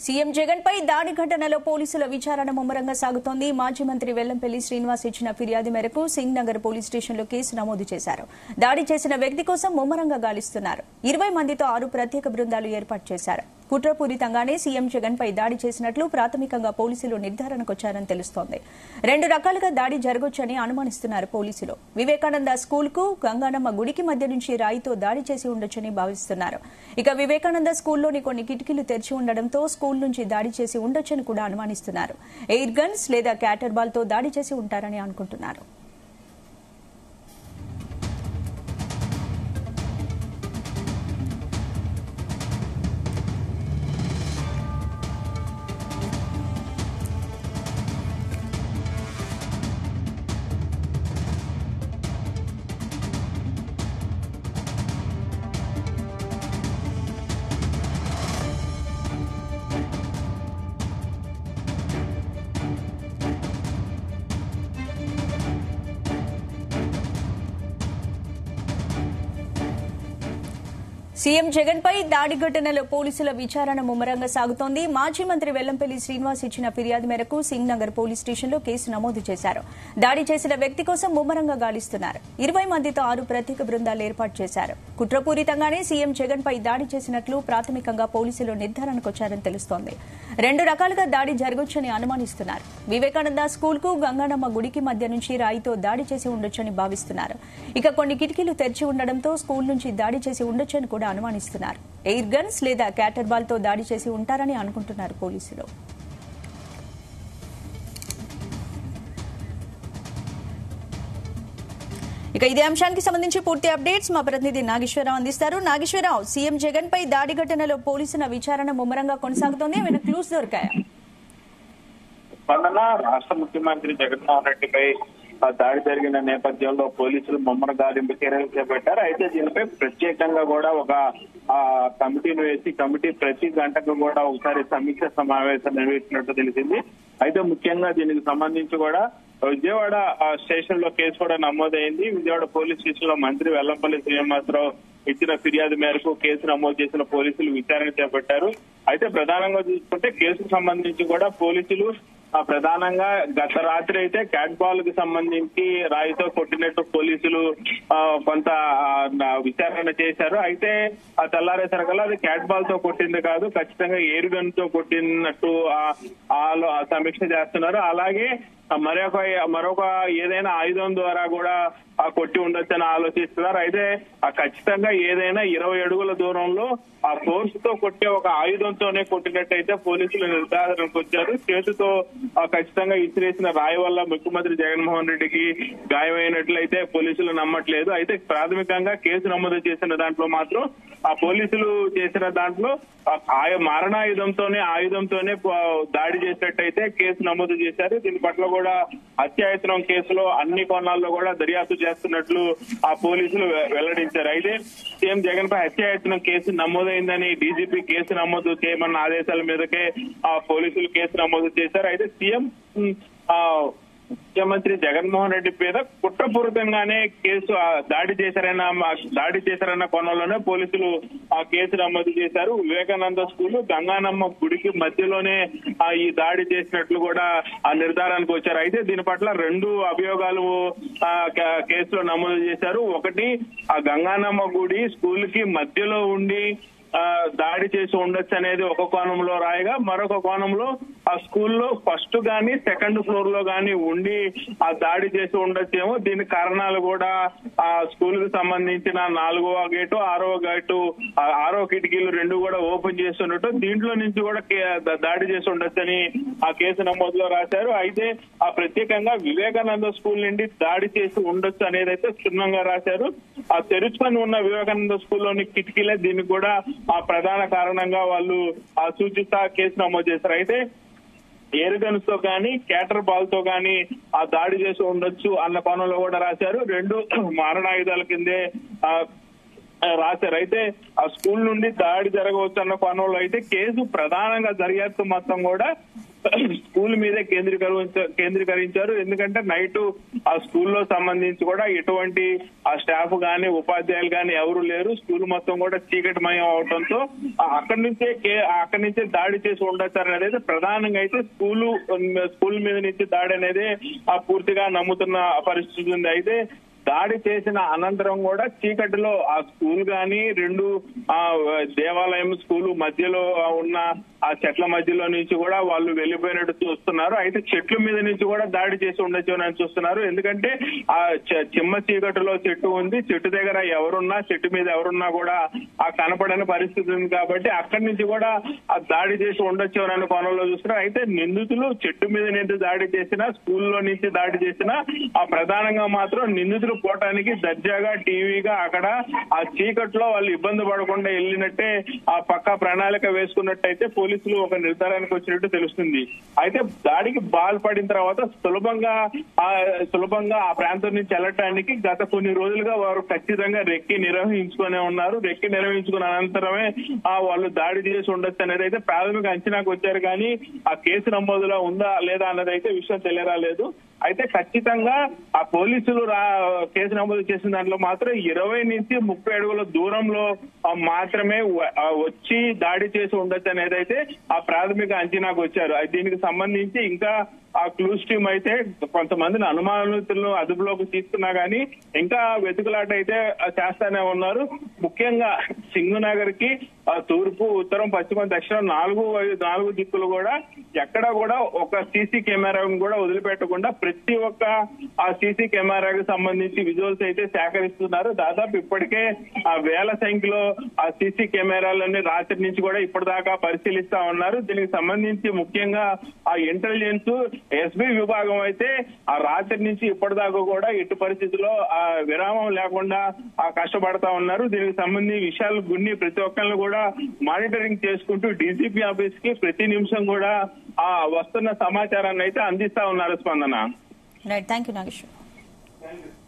CM Jagan పై దాడి ఘటనలో పోలీసుల విచారణ ముమ్మరంగా సాగుతోంది మాజీ మంత్రి వెల్లంపల్లి శ్రీనివాస్ ఇచ్చిన ఫిర్యాదు మేరకు సింగ్ నగర్ పోలీస్ స్టేషన్లో కేసు నమోదు చేశారు దాడి చేసిన వ్యక్తి కోసం ముమ్మరంగా గాలిస్తున్నారు ఇరవై మందితో ఆరు ప్రత్యేక బృందాలు ఏర్పాటు చేశారు కుట్రపూరితంగానే సీఎం జగన్ పై దాడి చేసినట్లు ప్రాథమికంగా పోలీసులు నిర్ధారణకొచ్చారని తెలుస్తోంది రెండు రకాలుగా దాడి జరగొచ్చని అనుమానిస్తున్నారు పోలీసులు వివేకానంద స్కూల్ కు గంగానమ్మ గుడికి మధ్య నుంచి రాయితో దాడి చేసి ఉండొచ్చని భావిస్తున్నారు ఇక వివేకానంద స్కూల్లోని కొన్ని కిటికీలు తెరిచి ఉండడంతో స్కూల్ నుంచి దాడి చేసి ఉండొచ్చని కూడా అనుమానిస్తున్నారు ఎయిర్ గన్స్ లేదా క్యాటర్ బాల్ తో దాడి చేసి ఉంటారని అనుకుంటున్నారు సీఎం జగన్ పై దాడి ఘటనలో పోలీసుల విచారణ ముమ్మరంగా సాగుతోంది మాజీ మంత్రి వెల్లంపల్లి శ్రీనివాస్ ఇచ్చిన ఫిర్యాదు మేరకు సింగ్ నగర్ పోలీస్ స్టేషన్లో కేసు నమోదు చేశారు దాడి చేసిన వ్యక్తి కోసం ముమ్మరంగా గాలిస్తున్నారు ఇరవై మందితో ఆరు ప్రత్యేక బృందాలు ఏర్పాటు చేశారు కుట్రపూరితంగానే సీఎం జగన్ పై దాడి చేసినట్లు ప్రాథమికంగా పోలీసులు నిర్ధారణకొచ్చారని తెలుస్తోంది రెండు రకాలుగా దాడి జరగొచ్చని అనుమానిస్తున్నారు వివేకానంద స్కూల్ కు గంగానమ్మ గుడికి మధ్య నుంచి రాయితో దాడి చేసి ఉండొచ్చని భావిస్తున్నారు ఇక కొన్ని కిటికీలు తెరిచి ఉండడంతో స్కూల్ నుంచి దాడి చేసి ఉండొచ్చని కూడా అనుమానిస్తున్నారు ఎయిర్ గన్స్ లేదా క్యాటర్ బాల్ తో దాడి చేసి ఉంటారని అనుకుంటున్నారు పోలీసులు ఇక ఇదే అంశానికి సంబంధించి పూర్తి అప్డేట్స్ మా ప్రతినిధి నాగేశ్వరరావు అందిస్తారు నాగేశ్వరరావు సీఎం జగన్ పై దాడి ఘటనలో పోలీసుల విచారణ ముమ్మరంగా కొనసాగుతోంది ఏమైనా క్లూస్ దొరికాయా స్పందన రాష్ట్ర ముఖ్యమంత్రి జగన్మోహన్ రెడ్డిపై ఆ దాడి జరిగిన నేపథ్యంలో పోలీసులు ముమ్మర గాలింపు చర్యలు చేపట్టారు అయితే దీనిపై ప్రత్యేకంగా కూడా ఒక ఆ కమిటీని వేసి కమిటీ ప్రతి గంటకు కూడా ఒకసారి సమీక్ష సమావేశం నిర్వహించినట్టు తెలిసింది అయితే ముఖ్యంగా దీనికి సంబంధించి కూడా విజయవాడ ఆ స్టేషన్ లో కేసు కూడా నమోదైంది విజయవాడ పోలీస్ స్టేషన్ లో మంత్రి వెల్లంపల్లి శ్రీనివాసరావు ఇచ్చిన ఫిర్యాదు మేరకు కేసు నమోదు చేసిన పోలీసులు విచారణ చేపట్టారు అయితే ప్రధానంగా చూసుకుంటే కేసుకు సంబంధించి కూడా పోలీసులు ఆ ప్రధానంగా గత రాత్రి అయితే క్యాట్ బాల్ కి సంబంధించి రాయితో కొట్టినట్టు పోలీసులు ఆ, కొంత ఆ, నా- విచారణ చేశారు అయితే ఆ తెల్లారేసరికల్లా అది క్యాట్ బాల్ తో కొట్టింది కాదు ఖచ్చితంగా ఎయిర్ గన్ తో కొట్టినట్టు ఆ- ఆలో- ఆ సమీక్ష చేస్తున్నారు అలాగే ఆ మరొక మరొక ఏదైనా ఆయుధం ద్వారా కూడా ఆ కొట్టి ఉండొచ్చని ఆలోచిస్తున్నారు అయితే ఆ ఖచ్చితంగా ఏదైనా ఇరవై అడుగుల దూరంలో ఆ ఫోర్స్ తో కొట్టే ఒక ఆయుధంతోనే కొట్టినట్టయితే పోలీసులు నిర్ధారణకు వచ్చారు చేతితో ఆ ఖచ్చితంగా ఇసిరేసిన రాయి వల్ల ముఖ్యమంత్రి జగన్మోహన్ రెడ్డికి గాయమైనట్లయితే పోలీసులు నమ్మట్లేదు అయితే ప్రాథమికంగా కేసు నమోదు చేసిన దాంట్లో మాత్రం ఆ పోలీసులు చేసిన దాంట్లో ఆ ఆయ మారణాయుధంతోనే ఆయుధంతోనే ప- దాడి చేసినట్టయితే కేసు నమోదు చేశారు దీని పట్ల కూడా హత్యాయత్నం కేసులో అన్ని కోణాల్లో కూడా దర్యాప్తు చేస్తున్నట్లు ఆ పోలీసులు వె- వెల్లడించారు అయితే సీఎం జగన్ పై హత్యాయత్నం కేసు నమోదైందని డీజీపీ కేసు నమోదు చేయమన్న ఆదేశాల మీదకే ఆ పోలీసులు కేసు నమోదు చేశారు అయితే సీఎం ఉమ్, ఆ ముఖ్యమంత్రి జగన్మోహన్ రెడ్డి మీద కుట్రపూరితంగానే కేసు ఆ, దాడి చేశారన్న మా- దాడి చేశారన్న కోణంలోనే పోలీసులు ఆ కేసు నమోదు చేశారు వివేకానంద స్కూల్ గంగానమ్మ గుడికి మధ్యలోనే ఆ, ఈ దాడి చేసినట్లు కూడా ఆ నిర్ధారణకు వచ్చారు అయితే దీని పట్ల రెండు అభియోగాలు ఆ, క- కేసులో నమోదు చేశారు ఒకటి ఆ గంగానమ్మ గుడి స్కూల్ కి మధ్యలో ఉండి ఆ, దాడి చేసి ఉండొచ్చు అనేది ఒక కోణంలో రాయగా మరొక కోణంలో ఆ స్కూల్లో ఫస్ట్ గాని సెకండ్ ఫ్లోర్ లో గాని ఉండి ఆ దాడి చేసి ఉండొచ్చేమో దీని కారణాలు కూడా ఆ స్కూల్ కి సంబంధించిన నాలుగవ గేటు ఆరవ గేటు ఆ ఆరో కిటికీలు రెండు కూడా ఓపెన్ చేస్తున్నట్టు దీంట్లో నుంచి కూడా కే- ద- దాడి చేసి ఉండొచ్చని ఆ కేసు నమోదులో రాశారు అయితే ఆ ప్రత్యేకంగా వివేకానంద స్కూల్ నుండి దాడి చేసి ఉండొచ్చు అనేది అయితే క్షుణ్ణంగా రాశారు ఆ తెరుచుకొని ఉన్న వివేకానంద స్కూల్లోని కిటికీలే దీనికి కూడా ఆ ప్రధాన కారణంగా వాళ్ళు ఆ సూచిస్తా కేసు నమోదు చేశారు అయితే ఎయిర్ గన్స్ తో కానీ క్యాటర్ బాల్ తో కానీ ఆ దాడి చేసి ఉండొచ్చు అన్న కోణంలో కూడా రాశారు రెండు మారణాయుధాల కిందే ఆ రాశారు అయితే ఆ స్కూల్ నుండి దాడి జరగవచ్చు అన్న కోణంలో అయితే కేసు ప్రధానంగా దర్యాప్తు మొత్తం కూడా స్కూల్ మీదే కేంద్రీకరించ కేంద్రీకరించారు ఎందుకంటే నైట్ ఆ స్కూల్లో సంబంధించి కూడా ఎటువంటి ఆ స్టాఫ్ గాని ఉపాధ్యాయులు గాని ఎవరు లేరు స్కూల్ మొత్తం కూడా చీకటిమయం అవడంతో ఆ అక్కడి నుంచే కే- అక్కడి నుంచే దాడి చేసి ఉండొచ్చారు అనేది ప్రధానంగా అయితే స్కూలు స్కూల్ మీద నుంచి దాడి అనేది ఆ పూర్తిగా నమ్ముతున్న పరిస్థితి ఉంది అయితే దాడి చేసిన అనంతరం కూడా చీకటిలో ఆ స్కూల్ గాని రెండు ఆ దేవాలయం స్కూల్ మధ్యలో ఉన్న ఆ చెట్ల మధ్యలో నుంచి కూడా వాళ్ళు వెళ్లిపోయినట్టు చూస్తున్నారు అయితే చెట్ల మీద నుంచి కూడా దాడి చేసి ఉండొచ్చు అని చూస్తున్నారు ఎందుకంటే ఆ చ- చిమ్మ చీకటిలో చెట్టు ఉంది చెట్టు దగ్గర ఎవరున్నా చెట్టు మీద ఎవరున్నా కూడా ఆ కనపడని పరిస్థితి ఉంది కాబట్టి అక్కడి నుంచి కూడా ఆ దాడి చేసి ఉండొచ్చు అని కోణంలో చూస్తున్నారు అయితే నిందితులు చెట్టు మీద నుంచి దాడి చేసినా స్కూల్లో నుంచి దాడి చేసినా ఆ ప్రధానంగా మాత్రం నిందితులు పోవటానికి దర్జాగా టీవీగా అక్కడ ఆ చీకట్లో వాళ్ళు ఇబ్బంది పడకుండా వెళ్ళినట్టే ఆ పక్క ప్రణాళిక వేసుకున్నట్టయితే పోలీసులు ఒక నిర్ధారానికి వచ్చినట్టు తెలుస్తుంది అయితే దాడికి బాల్పడిన తర్వాత సులభంగా ఆ సులభంగా ఆ ప్రాంతం నుంచి వెళ్ళటానికి గత కొన్ని రోజులుగా వారు ఖచ్చితంగా రెక్కి నిర్వహించుకునే ఉన్నారు రెక్కి నిర్వహించుకున్న అనంతరమే ఆ వాళ్ళు దాడి చేసి ఉండొచ్చు అనేది అయితే ప్రాథమిక అంచనాకు వచ్చారు కానీ ఆ కేసు నమోదులో ఉందా లేదా అన్నది అయితే విషయం తెలియరాలేదు అయితే ఖచ్చితంగా ఆ పోలీసులు రా కేసు నమోదు చేసిన దాంట్లో మాత్రం ఇరవై నుంచి ముప్పై అడుగుల దూరంలో ఆ, మాత్రమే వ- ఆ, వచ్చి దాడి చేసి ఉండొచ్చు అనేది అయితే ఆ ప్రాథమిక అంచనాకు వచ్చారు అది దీనికి సంబంధించి ఇంకా ఆ క్లూస్ టీమ్ అయితే కొంతమందిని అనుమానితులను అదుపులోకి తీసుకున్నా గానీ ఇంకా వెతుకులాట అయితే ఆ, చేస్తానే ఉన్నారు ముఖ్యంగా సింగునగర్ కి ఆ, తూర్పు ఉత్తరం పశ్చిమ దక్షిణం నాలుగు వై- నాలుగు దిక్కులు కూడా ఎక్కడ కూడా ఒక సీసీ కెమెరాను కూడా వదిలిపెట్టకుండా ప్రతి ఒక్క ఆ సీసీ కెమెరాకి సంబంధించి విజువల్స్ అయితే సేకరిస్తున్నారు దాదాపు ఇప్పటికే ఆ వేల సంఖ్యలో ఆ సీసీ కెమెరాలన్నీ రాత్రి నుంచి కూడా ఇప్పటిదాకా పరిశీలిస్తా ఉన్నారు దీనికి సంబంధించి ముఖ్యంగా ఆ ఇంటెలిజెన్స్ ఎస్బీ విభాగం అయితే ఆ రాత్రి నుంచి ఇప్పటిదాకా కూడా ఎట్టి పరిస్థితుల్లో ఆ విరామం లేకుండా ఆ కష్టపడతా ఉన్నారు దీనికి సంబంధించి విషయాలు గున్ని ప్రతి ఒక్కరిని కూడా మానిటరింగ్ చేసుకుంటూ డీసీపీ ఆఫీస్ కి ప్రతి నిమిషం కూడా ఆ వస్తున్న సమాచారాన్ని అయితే అందిస్తా ఉన్నారు స్పందన రైట్ థ్యాంక్ యూ నాగేశ్వర్